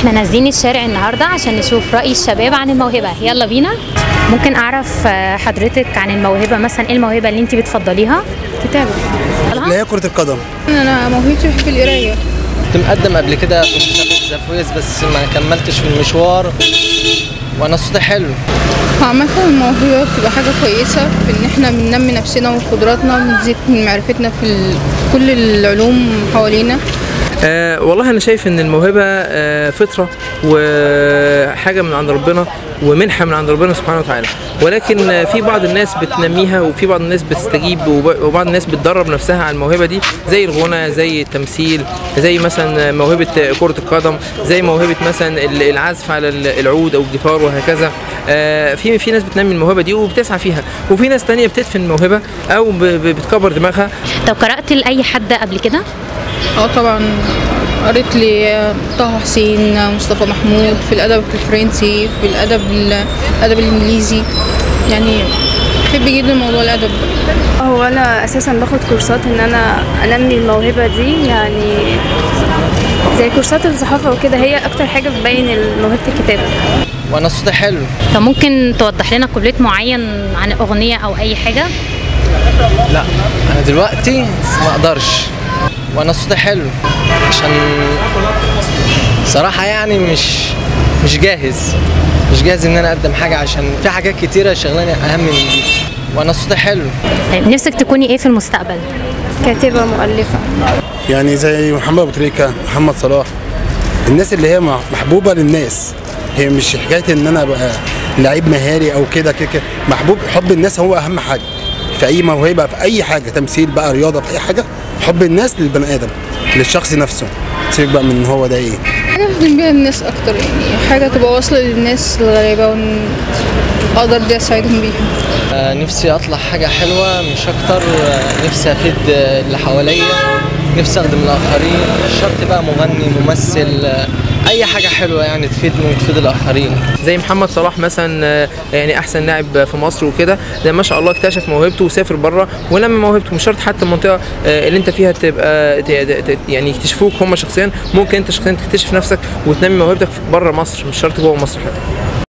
احنا نازلين الشارع النهارده عشان نشوف رأي الشباب عن الموهبة يلا بينا ممكن اعرف آه، حضرتك عن الموهبة مثلا ايه الموهبة اللي انت بتفضليها كتابة اللي هي كرة القدم أنا موهبتي بحب القراية كنت مقدم قبل كده في مسابقة زافويس بس ما كملتش في المشوار وانا صوتي حلو عامة الموهبة بتبقى حاجة كويسة في إن إحنا بننمي نفسنا وقدراتنا بنزيد من معرفتنا في ال- كل العلوم حوالينا آه والله انا شايف ان الموهبه آه فطره وحاجه من عند ربنا ومنحه من عند ربنا سبحانه وتعالى ولكن آه، في بعض الناس بتنميها وفي بعض الناس بتستجيب وب- وبعض الناس بتدرب نفسها على الموهبه دي زي الغنى زي التمثيل زي مثلا موهبه كره القدم زي موهبه مثلا ال- العزف على ال- العود او الجيتار وهكذا آه، في في ناس بتنمي الموهبه دي وبتسعى فيها وفي ناس تانية بتدفن الموهبه او ب- ب- بتكبر دماغها طب قرأت لأي حد قبل كده اه طبعا قريت لي طه حسين مصطفى محمود في الأدب الفرنسي في الأدب الأدب الإنجليزي يعني بحب جدا موضوع الأدب ده هو انا اساسا باخد كورسات ان انا انمي الموهبه دي يعني زي كورسات الصحافه وكده هي اكتر حاجه بتبين موهبه الكتابه وانا صوتي حلو طب ممكن توضح لنا كوبليت معين عن أغنية أو أي حاجة لا انا دلوقتي ما اقدرش وانا صوتي حلو عشان صراحة يعني مش مش جاهز مش جاهز ان انا اقدم حاجة عشان في حاجات كتيرة شغلاني اهم من دي وانا صوتي حلو طيب نفسك تكوني ايه في المستقبل كاتبه مؤلفه يعني زي محمد ابو تريكه محمد صلاح الناس اللي هي مع- محبوبه للناس هي مش حكايه ان انا ابقى لعيب مهاري او كده كده كده. محبوب حب الناس هو اهم حاجه في اي موهبه في اي حاجه تمثيل بقى رياضه في اي حاجه حب الناس للبني ادم للشخص نفسه سيبك بقى من هو ده ايه حاجة أخدم بيها الناس أكتر يعني حاجة تبقى واصلة للناس الغريبة وإن أقدر دي أساعدهم بيها آه، نفسي اطلع حاجة حلوة مش اكتر آه، نفسي افيد آه، اللي حواليا نفسي اخدم الاخرين مش شرط بقى مغني ممثل آه، اي حاجة حلوة يعني تفيدني وتفيد الاخرين زي محمد صلاح مثلا آه، يعني احسن لاعب في مصر وكده ده ما شاء الله اكتشف موهبته وسافر بره ونمى موهبته مش شرط حتى المنطقه آه، اللي انت فيها تبقى ت- ت- يعني يكتشفوك هم شخصيا ممكن انت شخصيا تكتشف نفسك وتنمي موهبتك بره مصر مش شرط جوه مصر حتى